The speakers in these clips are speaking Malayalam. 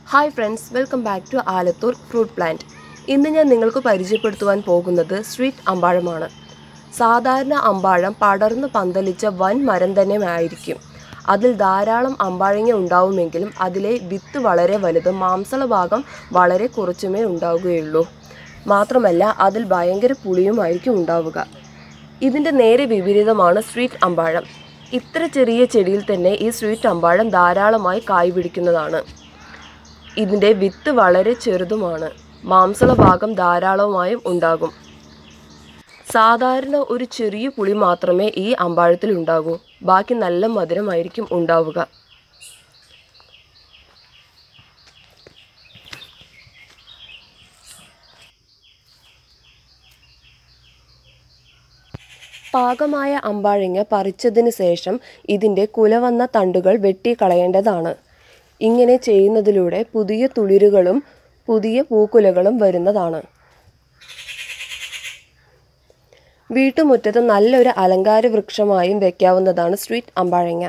hi friends welcome back to Alathur fruit plant ഇന്ന് ഞാൻ നിങ്ങൾക്ക് പരിചയപ്പെടുത്തുവാൻ പോകുന്നത് സ്വീറ്റ് അമ്പാഴമാണ് സാധാരണ അമ്പാഴം പടർന്നു പന്തലിച്ച വൻ മരം തന്നെ ആയിരിക്കും അതിൽ ധാരാളം അമ്പാഴങ്ങ ഉണ്ടാവുമെങ്കിലും അതിലെ വിത്ത് വളരെ വലുതും മാംസള ഭാഗം വളരെ കുറച്ചുമേ ഉണ്ടാവുകയുള്ളൂ മാത്രമല്ല അതിൽ ഭയങ്കര പുളിയുമായിരിക്കും ഉണ്ടാവുക ഇതിൻ്റെ നേരെ വിപരീതമാണ് സ്വീറ്റ് അമ്പാഴം ഇത്ര ചെറിയ ചെടിയിൽ തന്നെ ഈ സ്വീറ്റ് അമ്പാഴം ധാരാളമായി കായ് പിടിക്കുന്നതാണ് ഇതിൻ്റെ വിത്ത് വളരെ ചെറുതുമാണ് മാംസള ഭാഗം ധാരാളമായും ഉണ്ടാകും സാധാരണ ഒരു ചെറിയ പുളി മാത്രമേ ഈ അമ്പാഴത്തിൽ ഉണ്ടാകൂ ബാക്കി നല്ല മധുരമായിരിക്കും ഉണ്ടാവുക പാകമായ അമ്പാഴങ്ങ പറിച്ചതിന് ശേഷം ഇതിൻ്റെ കുലവന്ന തണ്ടുകൾ വെട്ടിക്കളയേണ്ടതാണ് ഇങ്ങനെ ചെയ്യുന്നതിലൂടെ പുതിയ തുളിരുകളും പുതിയ പൂക്കുലകളും വരുന്നതാണ് വീട്ടുമുറ്റത്ത് നല്ലൊരു അലങ്കാര വൃക്ഷമായും വെക്കാവുന്നതാണ് സ്വീറ്റ് അമ്പാഴങ്ങ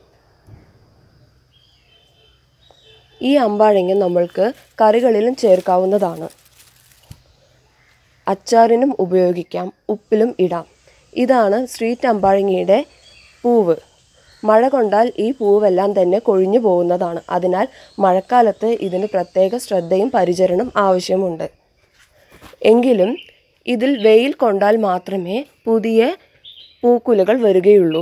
ഈ അമ്പാഴങ്ങ നമ്മൾക്ക് കറികളിലും ചേർക്കാവുന്നതാണ് അച്ചാറിനും ഉപയോഗിക്കാം ഉപ്പിലും ഇടാം ഇതാണ് സ്വീറ്റ് അമ്പാഴങ്ങയുടെ പൂവ് മഴ കൊണ്ടാൽ ഈ പൂവെല്ലാം തന്നെ കൊഴിഞ്ഞു പോകുന്നതാണ് അതിനാൽ മഴക്കാലത്ത് ഇതിന് പ്രത്യേക ശ്രദ്ധയും പരിചരണം ആവശ്യമുണ്ട് എങ്കിലും ഇതിൽ വെയിൽ കൊണ്ടാൽ മാത്രമേ പുതിയ പൂക്കുലകൾ വരികയുള്ളൂ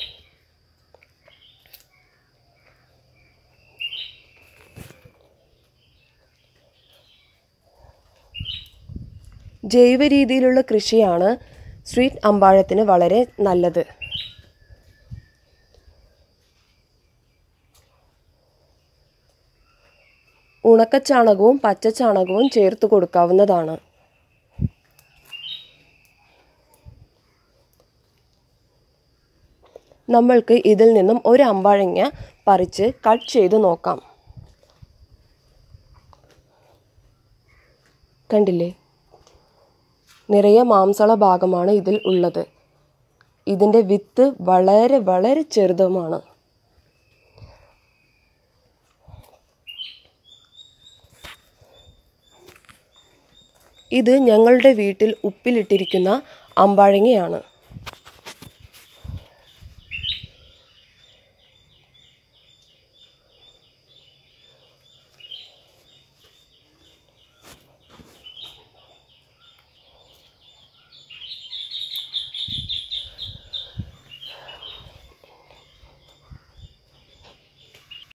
ജൈവ രീതിയിലുള്ള കൃഷിയാണ് സ്വീറ്റ് അമ്പാഴത്തിന് വളരെ നല്ലത് ഉണക്കച്ചാണകവും പച്ചച്ചാണകവും ചേർത്ത് കൊടുക്കാവുന്നതാണ് നമ്മൾക്ക് ഇതിൽ നിന്നും ഒരു അമ്പാഴങ്ങ പറിച്ച് കട്ട് ചെയ്ത് നോക്കാം കണ്ടില്ലേ നിറയെ മാംസള ഭാഗമാണ് ഇതിൽ ഉള്ളത് ഇതിൻ്റെ വിത്ത് വളരെ വളരെ ചെറുതുമാണ് ഇത് ഞങ്ങളുടെ വീട്ടിൽ ഉപ്പിലിട്ടിരിക്കുന്ന അമ്പാഴങ്ങയാണ്